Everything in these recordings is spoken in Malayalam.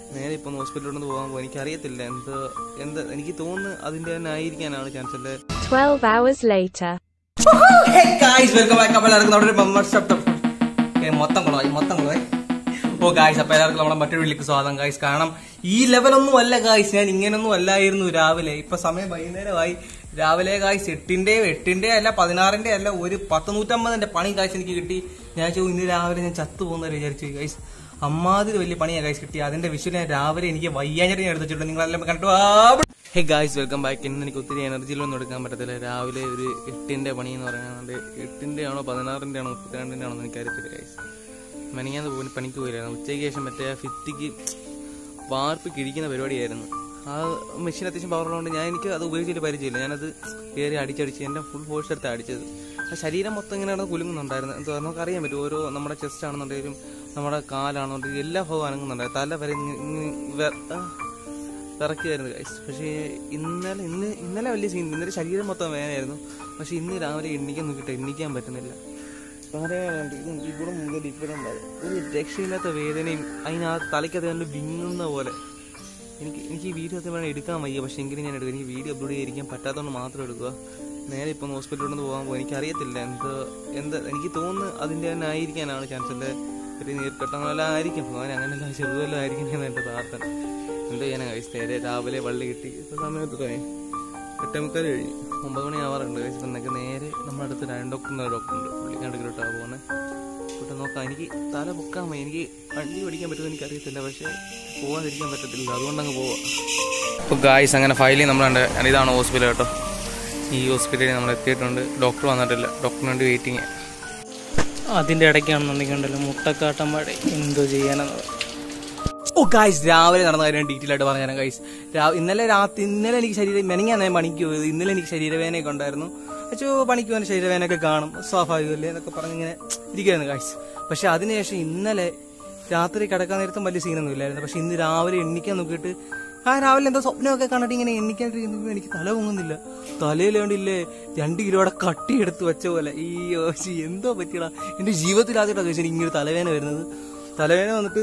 നേരെ ഇപ്പം ഹോസ്പിറ്റലിലോട്ട് പോകാൻ പോകും എനിക്കറിയത്തില്ല എന്ത് എന്ത് എനിക്ക് തോന്നുന്നു അതിന്റെ തന്നെ ആയിരിക്കാനാണ് ചാൻസ് അല്ലേ 12 hours later. Guys welcome back അപ്പോൾ എല്ലാവർക്കും നമ്മുടെ ഒരു മെമ്പർ ശബ്ദം ഏ, മൊത്തം കുളമായി മൊത്തം കുളമായി ഓ ഗായ്സ് അപ്പോൾ എല്ലാവർക്കും നമ്മുടെ മറ്റൊരു വീട്ടിലേക്ക് സ്വാഗതം ഗായ്സ് കാരണം ഈ ലെവലൊന്നും അല്ല ഗായ്സ് ഞാൻ ഇങ്ങനൊന്നും അല്ലായിരുന്നു രാവിലെ ഇപ്പൊ സമയം വൈകുന്നേരമായി രാവിലെ ഗായ്സ് എട്ടിന്റെ എട്ടിന്റെ അല്ല പതിനാറിന്റെ അല്ല ഒരു പത്ത് നൂറ്റമ്പതിന്റെ പണി ഗായ്സ് എനിക്ക് കിട്ടി ഞാൻ ചോദിച്ചു ഇന്ന് രാവിലെ ഞാൻ ചത്തു പോകുന്നവരെ വിചാരിച്ചു ഗായ്സ് അമ്മാതിരി വലിയ പണിയാണ് ഗായ്സ് കിട്ടി അതിന്റെ വിഷയം ഞാൻ രാവിലെ എനിക്ക് വയ്യാഞ്ഞിട്ട് ഞാൻ എടുത്തു വെച്ചിട്ടുണ്ട് നിങ്ങളെല്ലാം കണ്ടു ആ ഹേ ഗായ്സ് വെൽക്കം ബാക്ക് ഇന്ന് എനിക്ക് ഒത്തിരി എനർജിയിലൊന്നും എടുക്കാൻ പറ്റത്തില്ല രാവിലെ ഒരു എട്ടിന്റെ പണി എന്ന് പറയുന്നത് എട്ടിന്റെ ആണോ പതിനാറിന്റെ ആണോ മുപ്പത്തിരണ്ടിന്റെ ആണോ എന്ന് എനിക്കറിയത്തില്ല ഗായ്സ് മെനങ്ങാന്ന് പോയി പണിക്ക് പോയില്ലായിരുന്നു ഉച്ചയ്ക്ക് ശേഷം മറ്റേ ആ ഫിത്തിക്ക് വാർപ്പ് കിഴിക്കുന്ന പരിപാടിയായിരുന്നു ആ മെഷീൻ അത്യാവശ്യം പവറുള്ളതുകൊണ്ട് ഞാൻ എനിക്ക് അത് ഉപയോഗിച്ചിട്ട് പരിചയമില്ല ഞാനത് കയറി അടിച്ചടിച്ച് എൻ്റെ ഫുൾ ഫോഴ്സ് എടുത്ത് അടിച്ചത് ആ ശരീരം മൊത്തം ഇങ്ങനെ നടന്ന് കുലുങ്ങുന്നുണ്ടായിരുന്നു എന്താ നമുക്ക് അറിയാൻ പറ്റും ഓരോ നമ്മുടെ ചെസ്റ്റ് ആണെന്നുണ്ടെങ്കിലും നമ്മുടെ കാലാണെന്നുണ്ടെങ്കിലും എല്ലാ ഭാഗവും അനങ്ങുന്നുണ്ടായിരുന്നു തല വരെ ഇങ്ങനെ- ഇങ്ങനെ വെ- ആ, വിറക്കുമായിരുന്നു ഗൈസ് പക്ഷേ ഇന്നലെ ഇന്ന് ഇന്നലെ വലിയ സീൻ ഇന്നലെ ശരീരം മൊത്തം വേദനയായിരുന്നു പക്ഷെ ഇന്ന് രാവിലെ എണ്ണിക്കാൻ നോക്കിയിട്ട് എണ്ണിക്കാൻ പറ്റുന്നില്ല പറയാനുണ്ട് ഇത് ഇവിടെ മുതൽ ഇവിടെ ഉണ്ടാകും ഒരു രക്ഷയില്ലാത്ത വേദനയും അതിനകത്ത് തലയ്ക്കത് കണ്ട് വിങ്ങുന്ന പോലെ എനിക്ക് എനിക്ക് ഈ വീഡിയോ സത്യം വേണം എടുക്കാൻ വയ്യ പക്ഷെ എങ്കിലും ഞാൻ എടുക്കും എനിക്ക് വീഡിയോ അപ്ലോഡ് ചെയ്തിരിക്കാൻ പറ്റാത്തതുകൊണ്ട് മാത്രം എടുക്കുക നേരെ ഇപ്പം ഹോസ്പിറ്റലിലോട്ട് പോകാൻ പോകും എനിക്കറിയത്തില്ല എന്ത് എന്ത് എനിക്ക് തോന്നുന്നു അതിൻ്റെ തന്നെ ആയിരിക്കാനാണ് ചാൻസ് എൻ്റെ ഒരു നീർക്കെട്ടം വല്ല ആയിരിക്കും ഭഗവാൻ അങ്ങനെയല്ല ചെറുതല്ല ആയിരിക്കണമെന്ന് എൻ്റെ പ്രാർത്ഥന എന്താ ചെയ്യാനാ കഴിച്ച് നേരെ രാവിലെ വള്ളി കിട്ടി ഇപ്പൊ സമയത്ത് തുടങ്ങി എട്ടേമുക്കാൽ കഴിഞ്ഞു ഒമ്പത് മണി ആവാറുണ്ട് കഴിച്ച് എന്നൊക്കെ നേരെ നമ്മുടെ അടുത്ത് രണ്ട് ഡോക്ടർ എന്നൊരു ഡോക്ടർ ഉണ്ട് പുള്ളിക്കാണ്ടിലോട്ടാണ് പോകുന്നത് ഇവിടെ നോക്കാം എനിക്ക് തല പൊക്കാൻ വയ്യ എനിക്ക് വണ്ടി ഓടിക്കാൻ പറ്റുമെന്ന് എനിക്കറിയത്തില്ല പക്ഷേ പോകാതിരിക്കാൻ പറ്റത്തില്ല അതുകൊണ്ട് അങ്ങ് പോവാം ഇപ്പോൾ ഗായ്സ് അങ്ങനെ ഫയലിൽ നമ്മളുണ്ട് ഇതാണ് ഹോസ്പിറ്റൽ കേട്ടോ ഈ ഹോസ്പിറ്റലിൽ നമ്മൾ എത്തിയിട്ടുണ്ട് ഡോക്ടർ വന്നിട്ടില്ല ഡോക്ടറിന് വേണ്ടി വെയിറ്റിംഗ് അതിന്റെ ഇടയ്ക്കാണെന്നുണ്ടെങ്കിൽ ഉണ്ടല്ലോ മുട്ടക്കാട്ടം പാടെ എന്തോ ചെയ്യാനെന്നത് ഓ ഗൈസ് രാവിലെ നടന്ന കാര്യം ഡീറ്റെയിൽ ആയിട്ട് പറഞ്ഞുതരാം ഗൈസ് ഇന്നലെ രാത്രി ഇന്നലെ എനിക്ക് ശരീരം മെനങ്ങാൻ ഞാൻ പണിക്ക് പോയത് ഇന്നലെ എനിക്ക് ശരീരവേദനയൊക്കെ ഉണ്ടായിരുന്നു അച്ഛോ പണിക്ക് പോകുന്ന ശരീരവേദനയൊക്കെ കാണും സ്വാഭാവികമല്ലേ എന്നൊക്കെ പറഞ്ഞ് ഇങ്ങനെ ഇരിക്കുകയായിരുന്നു ഗൈസ് പക്ഷെ അതിനുശേഷം ഇന്നലെ രാത്രി കിടക്കാൻ നേരത്തും വലിയ സീനൊന്നും ഇല്ലായിരുന്നു പക്ഷെ ഇന്ന് രാവിലെ എണ്ണിക്കാൻ നോക്കിയിട്ട് ആ രാവിലെ എന്തോ സ്വപ്നമൊക്കെ കണ്ടിട്ട് ഇങ്ങനെ എണ്ണിക്കാണ്ടിരിക്കുമ്പോൾ എനിക്ക് തല പൊങ്ങുന്നില്ല തലയിൽ കണ്ടില്ലേ രണ്ട് കിലോയുടെ കട്ടി എടുത്ത് വെച്ച പോലെ ഈ ഓശി എന്തോ പറ്റിയടാ എന്റെ ജീവിതത്തിൽ ആദ്യമായിട്ടാണ് കഴിച്ചത് എനിക്ക് ഇങ്ങനെ തലവേദന വരുന്നത് തലവേദന വന്നിട്ട്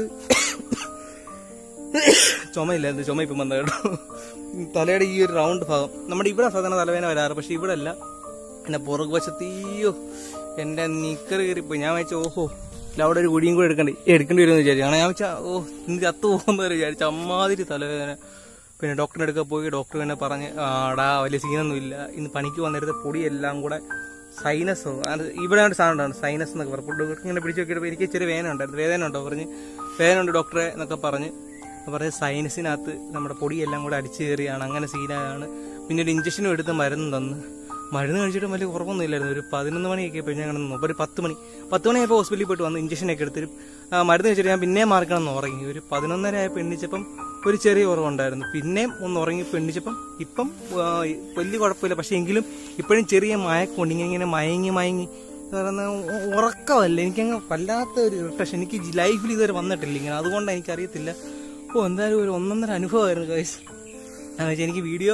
ചുമയില്ലായിരുന്നു ചുമ ഇപ്പം വന്നത് കേട്ടോ തലയുടെ ഈ ഒരു റൗണ്ട് ഭാഗം നമ്മുടെ ഇവിടെ സാധാരണ തലവേദന വരാറ് പക്ഷെ ഇവിടെ അല്ല എന്റെ പുറകുവശത്ത് ഈയോ എന്റെ നിക്കറ് കയറിപ്പോയി ഞാൻ വെച്ച ഓഹോ ഇല്ല, അവിടെ ഒരു കുഴിയും കൂടെ എടുക്കണ്ടേ എടുക്കേണ്ടി വരുമെന്ന് വിചാരിച്ചു കാരണം ഞാൻ വെച്ചാൽ ഓ ഇന്ന് ചത്തു പോകുന്നവരെ വിചാരിച്ചു അമ്മാതിരി തലവേദന പിന്നെ ഡോക്ടറിന്റെ അടുക്ക പോയി ഡോക്ടർ പിന്നെ പറഞ്ഞ് ആടാ വലിയ സീനൊന്നും ഇല്ല ഇന്ന് പണിക്ക് വന്നിരുന്ന പൊടിയെല്ലാം കൂടെ സൈനസോ അത് ഇവിടെ ഒരു സാധനം ഉണ്ടാണ് സൈനസ് എന്നൊക്കെ പറഞ്ഞു ഡോക്ടർ ഇങ്ങനെ പിടിച്ച് നോക്കിയപ്പോൾ എനിക്ക് ചെറിയ വേദന ഉണ്ടായിരുന്നു വേദന ഉണ്ടോ പറഞ്ഞ് വേദന ഉണ്ട് ഡോക്ടറെ എന്നൊക്കെ പറഞ്ഞ് പറഞ്ഞ് സൈനസിനകത്ത് നമ്മുടെ പൊടിയെല്ലാം കൂടെ അടിച്ചു കയറിയാണ് അങ്ങനെ സീനാണ് പിന്നെ ഒരു ഇഞ്ചക്ഷനും എടുത്ത് മരുന്ന് തന്ന് മരുന്ന് കഴിച്ചിട്ട് വലിയ കുറവൊന്നും ഇല്ലായിരുന്നു ഒരു പതിനൊന്ന് മണിയൊക്കെ ഇപ്പോൾ ഞാൻ കിടന്നു ഒരു പത്ത് മണി പത്ത് മണിയായപ്പോൾ ഹോസ്പിറ്റലിൽ പോയിട്ട് വന്നു ഇഞ്ചക്ഷനൊക്കെ എടുത്തിട്ട് ആ, മരുന്ന് കഴിച്ചിട്ട് ഞാൻ പിന്നെയും മാറിക്കണം ഉറങ്ങി ഒരു പതിനൊന്നര ആയപ്പോൾ എണ്ണിച്ചപ്പം ഒരു ചെറിയ കുറവുണ്ടായിരുന്നു പിന്നെയും ഒന്ന് ഉറങ്ങി എണ്ണിച്ചപ്പം ഇപ്പം ആ, വലിയ കുഴപ്പമില്ല പക്ഷേ എങ്കിലും ഇപ്പോഴും ചെറിയ മയക്കൊണ്ട് ഇങ്ങനെ ഇങ്ങനെ മയങ്ങി മയങ്ങി കാരണം ഉ- ഉറക്കമല്ല എനിക്കങ്ങ് വല്ലാത്ത ഒരു ഇറിട്ടേഷൻ എനിക്ക് ലൈഫിൽ ഇതുവരെ വന്നിട്ടില്ല ഇങ്ങനെ അതുകൊണ്ട് എനിക്കറിയത്തില്ല ഓ എന്തായാലും ഒരു ഒന്നൊന്നര അനുഭവമായിരുന്നു ഗൈസ് എനിക്ക് വീഡിയോ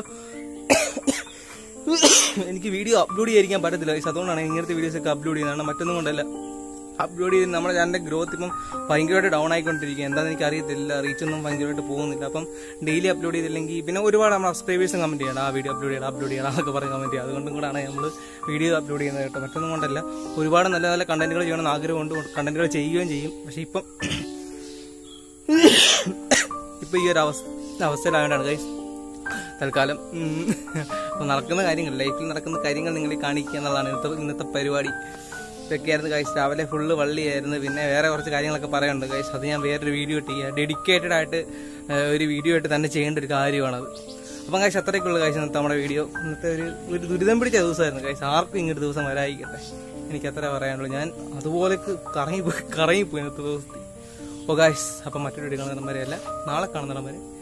എനിക്ക് വീഡിയോ അപ്ലോഡ് ചെയ്യാതിരിക്കാൻ പറ്റത്തില്ല ഗൈസ് അതുകൊണ്ടാണ് ഇങ്ങനത്തെ വീഡിയോസ് ഒക്കെ അപ്ലോഡ് ചെയ്യുന്നത് മറ്റൊന്നും കൊണ്ടല്ല അപ്ലോഡ് ചെയ്ത് നമ്മുടെ ചാനലിന്റെ ഗ്രോത്ത് ഇപ്പം ഭയങ്കരമായിട്ട് ഡൗൺ ആയിക്കൊണ്ടിരിക്കുക എന്താണെന്ന് എനിക്ക് അറിയത്തില്ല റീച്ചൊന്നും ഭയങ്കരമായിട്ട് പോകുന്നില്ല അപ്പം ഡെയിലി അപ്ലോഡ് ചെയ്തില്ലെങ്കിൽ പിന്നെ ഒരുപാട് നമ്മൾ സബ്സ്ക്രൈബേഴ്സും കമന്റ് ചെയ്യണം ആ വീഡിയോ അപ്ലോഡ് ചെയ്യണം അപ്ലോഡ് ചെയ്യണം എന്നൊക്കെ പറഞ്ഞ് കമന്റ് ചെയ്യുക അതുകൊണ്ടും കൂടാണ് നമ്മൾ വീഡിയോ അപ്ലോഡ് ചെയ്യുന്നത് കേട്ടോ മറ്റൊന്നും കൊണ്ടല്ല ഒരുപാട് നല്ല നല്ല കണ്ടന്റുകൾ ചെയ്യണമെന്ന് ആഗ്രഹമുണ്ട് കണ്ടന്റുകൾ ചെയ്യുകയും ചെയ്യും പക്ഷെ ഇപ്പം ഇപ്പൊ ഈ ഒരു അവസ്ഥ അവസ്ഥയിലായതുകൊണ്ടാണ് ഗൈസ് തൽക്കാലം ഉം, അപ്പൊ നടക്കുന്ന കാര്യങ്ങൾ ലൈഫിൽ നടക്കുന്ന കാര്യങ്ങൾ നിങ്ങളെ കാണിക്കുക എന്നുള്ളതാണ് ഇന്നത്തെ ഇന്നത്തെ പരിപാടി ഇതൊക്കെയായിരുന്നു ഗൈസ് രാവിലെ ഫുള്ള് വള്ളിയായിരുന്നു പിന്നെ വേറെ കുറച്ച് കാര്യങ്ങളൊക്കെ പറയാനുണ്ട് ഗൈസ് അത് ഞാൻ വേറൊരു വീഡിയോ ഇട്ട് ചെയ്യാം ഡെഡിക്കേറ്റഡ് ആയിട്ട് ആ, ഒരു വീഡിയോ ആയിട്ട് തന്നെ ചെയ്യേണ്ട ഒരു കാര്യമാണത് അപ്പം ഗൈസ് അത്രയ്ക്കുള്ള ഗൈസ് ഇന്നത്തെ നമ്മുടെ വീഡിയോ ഇന്നത്തെ ഒരു ഒരു ദുരിതം പിടിച്ച ദിവസമായിരുന്നു ഗൈസ് ആർക്കും ഇങ്ങനത്തെ ദിവസം വരായിക്കട്ടെ എനിക്ക് അത്ര പറയാനുള്ളൂ ഞാൻ അതുപോലെ കറങ്ങിപ്പോയി കറങ്ങിപ്പോയി ഇന്നത്തെ ദിവസത്തിൽ ഓ ഗൈസ് അപ്പം മറ്റൊരു വീഡിയോ കാണുന്ന വരെയല്ല നാളെ കാണുന്ന വരെ